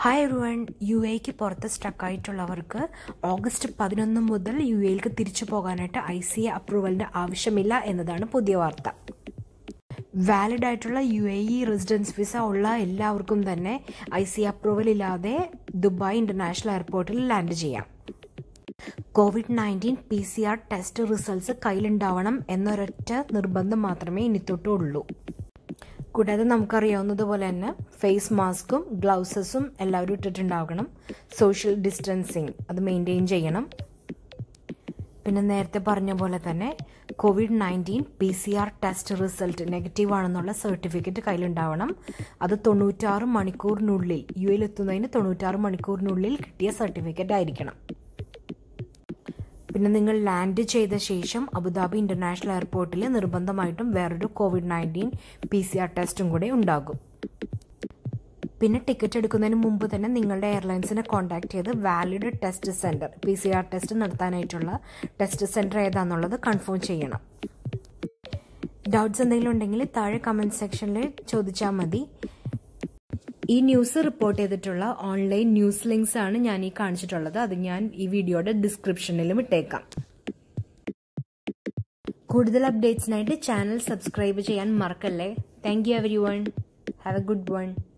hi everyone U എക്ക് പുറത്ത് സ്റ്റക്കായിട്ടുള്ളവർക്ക് August പതിനൊന്ന് മുതൽ യു എയിലേക്ക് തിരിച്ചു പോകാനായിട്ട് ഐ സി എ അപ്രൂവലിൻ്റെ ആവശ്യമില്ല എന്നതാണ് പുതിയ വാർത്ത വാലിഡ് ആയിട്ടുള്ള U A E residence visa ഉള്ള എല്ലാവർക്കും തന്നെ ഐ സി അപ്രൂവൽ ഇല്ലാതെ ദുബായ് ഇൻ്റർനാഷണൽ എയർപോർട്ടിൽ ലാൻഡ് ചെയ്യാം covid nineteen P C R test results കയ്യിലുണ്ടാവണം എന്നൊരൊറ്റ നിർബന്ധം മാത്രമേ ഇനി തൊട്ടുള്ളൂ കൂടാതെ നമുക്കറിയാവുന്നതുപോലെ തന്നെ ഫേസ് മാസ്കും ഗ്ലൗസസും എല്ലാവരും ഇട്ടിട്ടുണ്ടാകണം സോഷ്യൽ ഡിസ്റ്റൻസിങ് അത് മെയിൻറ്റെയിൻ ചെയ്യണം പിന്നെ നേരത്തെ പറഞ്ഞ പോലെ തന്നെ covid nineteen P C R test result negative ആണെന്നുള്ള സർട്ടിഫിക്കറ്റ് കയ്യിലുണ്ടാവണം അത് തൊണ്ണൂറ്റാറ് മണിക്കൂറിനുള്ളിൽ യു എയിൽ എത്തുന്നതിന് തൊണ്ണൂറ്റാറ് മണിക്കൂറിനുള്ളിൽ കിട്ടിയ സർട്ടിഫിക്കറ്റ് ആയിരിക്കണം പിന്നെ നിങ്ങൾ ലാൻഡ് ചെയ്ത ശേഷം അബുദാബി ഇന്റർനാഷണൽ എയർപോർട്ടിൽ നിർബന്ധമായിട്ടും വേറൊരു covid nineteen P C R ടെസ്റ്റും കൂടെ ഉണ്ടാകും പിന്നെ ടിക്കറ്റ് എടുക്കുന്നതിന് മുമ്പ് തന്നെ നിങ്ങളുടെ എയർലൈൻസിനെ കോൺടാക്ട് ചെയ്ത് valid test center P C R test നടത്താനായിട്ടുള്ള ടെസ്റ്റ് സെൻറ്റർ ഏതാണെന്നുള്ളത് കൺഫേം ചെയ്യണം ഡൗട്ട്സ് എന്തെങ്കിലും ഉണ്ടെങ്കിൽ താഴെ കമൻറ്റ് സെക്ഷനിൽ ചോദിച്ചാൽ മതി ഈ ന്യൂസ് റിപ്പോർട്ട് ചെയ്തിട്ടുള്ള ഓൺലൈൻ ന്യൂസ് ലിങ്ക്സ് ആണ് ഞാൻ ഈ കാണിച്ചിട്ടുള്ളത് അത് ഞാൻ ഈ വീഡിയോയുടെ ഡിസ്ക്രിപ്ഷനിലും ഇട്ടേക്കാം കൂടുതൽ അപ്ഡേറ്റ്സിനായിട്ട് ചാനൽ സബ്സ്ക്രൈബ് ചെയ്യാൻ മറക്കല്ലേ thank you everyone have a good one